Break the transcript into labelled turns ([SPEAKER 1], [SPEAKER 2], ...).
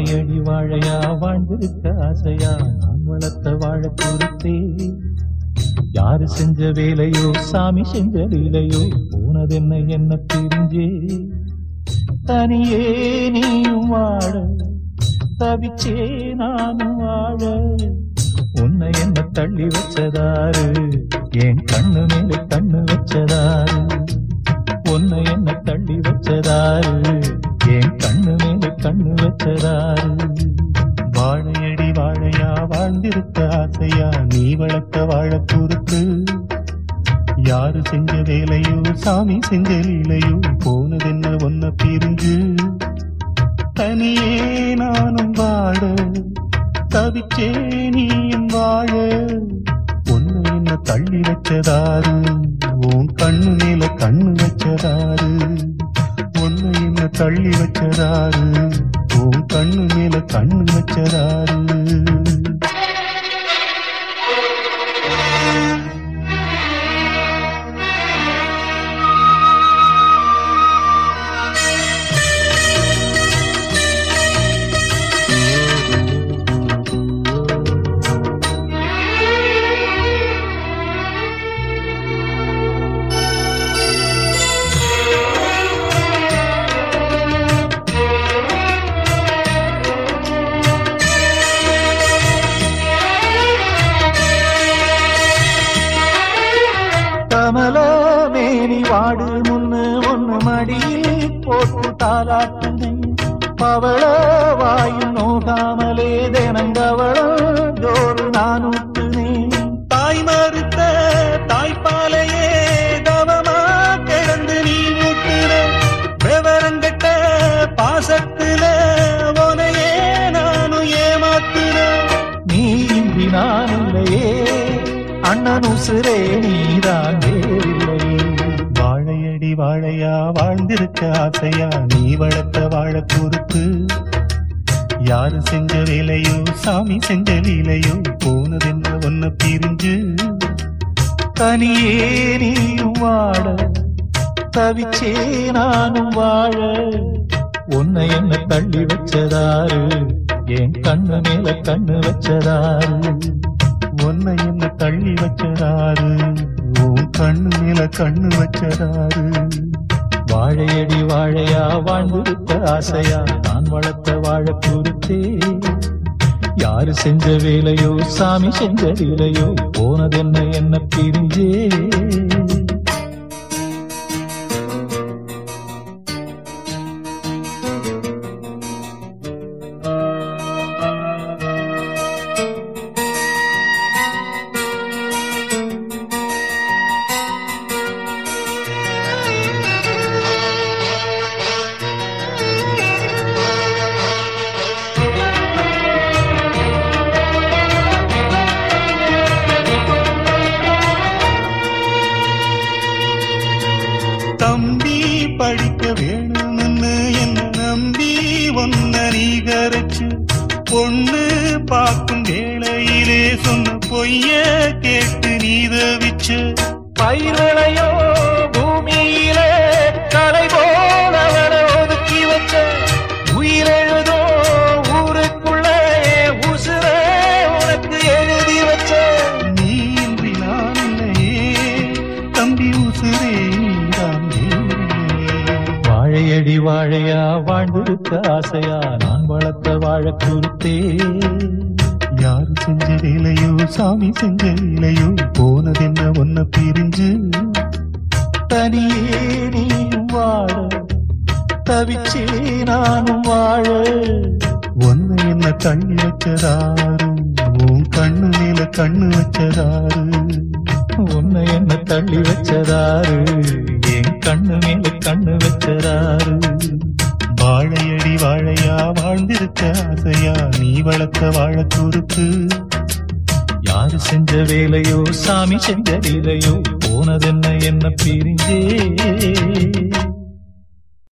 [SPEAKER 1] வாழையடி வாழையா வாழ்ந்திருக்க ஆசையா நான் வளர்த்த வாழ பொறுத்தே யாரு செஞ்ச வேலையோ சாமி செஞ்ச லீலையோ போனதென்ன என்ன பிரிஞ்சே தனியே நீயும் வாழ தவிச்சே நானும் வாழ உன்னை என்ன தள்ளி வச்சதாரு என் கண்ணு மேல கண்ணு வச்சதாரு உன்னை என்ன தள்ளி வச்சதாரு என் கண்ணு மேல கண்ணு வச்சதாரு
[SPEAKER 2] வாழையடி வாழையா வாழ்ந்திருக்க ஆசையா நீ வளர்த்த வாழ பொறுத்து யாரு செஞ்ச வேலையோ சாமி செஞ்ச லீலையோ போனதென்ன ஒன்ன பிரிஞ்சு தனியே நானும் வாழ தவிச்சே நீயும் வாழ ஒன்னு என்ன தள்ளி வச்சதாரு உன் கண்ணு மேல கண்ணு வச்சதாரு ஒன்னு என்ன தள்ளி வச்சதாரு உன் கண்ணு மேல கண்ணு வச்சதாரு
[SPEAKER 1] கமல மேனி வாடு முன்னு ஒன்னு மடியில் போட்டு தாலாட்டுனே பவள வாயும் நோகாமலே தினங்கவளம் ஜோறு நான் ஊட்டுனே
[SPEAKER 2] தாய் மறுத்த தாய்ப்பாலையே தவமா கிடந்து நீ ஊட்டுற விவரங்கட்ட பாசத்துல உனையே நானும் ஏமாத்துறேன்
[SPEAKER 1] நீ இன்றி நான் இல்லையே அண்ணன் உசுரே நீதான் வேறில்லையே
[SPEAKER 2] வாழையடி வாழையா வாழ்ந்திருக்க ஆசையா நீ வளர்த்த வாழ பொறுத்து யாரு செஞ்ச வேலையோ சாமி செஞ்ச லீலையோ போனதென்ன ஒன்ன பிரிஞ்சு
[SPEAKER 1] தனியே நீயும் வாழ தவிச்சே நானும் வாழ உன்னை என்ன தள்ளி வச்சதாரு என் கண்ணு மேல கண்ணு வச்சதாரு
[SPEAKER 2] உன்னை என்ன தள்ளி வச்சதாரு உன் கண்ணு மேல கண்ணு வச்சதாரு
[SPEAKER 1] வாழையடி வாழையா வாழ்ந்திருக்க ஆசையா நான் வளர்த்த வாழ பொறுத்தே யாரு செஞ்ச வேலையோ சாமி செஞ்ச வேலையோ போனதென்ன என்ன பிரிஞ்சே
[SPEAKER 2] தம்பி படிக்க வேணும்னு என்ன நம்பி ஒன்ன நீகரிச்சு பொண்ணு பார்க்கும் வேளையிலே சொன்ன பொய்ய கேட்டு நீதவிச்சு
[SPEAKER 1] பயிர்களையோ பூமியிலே கலை போல அவனை ஒதுக்கி வச்ச உயிரெழுதோ ஊருக்குள்ள உசுரே உனக்கு எழுதி வச்ச
[SPEAKER 2] நீ இன்றி நான் இல்லையே தம்பி உசுரே நீதான் வேறில்லையே.
[SPEAKER 1] வாழையடி வாழையா வாழ்ந்திருக்க ஆசையா நான் வளர்த்த வாழ குறித்தே
[SPEAKER 2] யாரு செஞ்ச வேலையோ சாமி செஞ்ச வேலையோ போனதென்ன ஒன்ன பிரிஞ்சு
[SPEAKER 1] தனியே நீயும் வாழ தவிச்சே நானும் வாழ
[SPEAKER 2] ஒன்ன என்ன தள்ளி வச்சதாரு உன் கண்ணு மேல கண்ணு வச்சதாரு
[SPEAKER 1] உன்னை என்ன தள்ளி வச்சதாரு என் கண்ணு மேல கண்ணு வச்சதாரு
[SPEAKER 2] வாழையடி வாழையா வாழ்ந்திருக்க ஆசையா நீ வளர்த்த வாழ துருத்து
[SPEAKER 1] யாரு செஞ்ச வேலையோ சாமி செஞ்ச வேலையோ போனதென்ன என்ன பிரிஞ்சே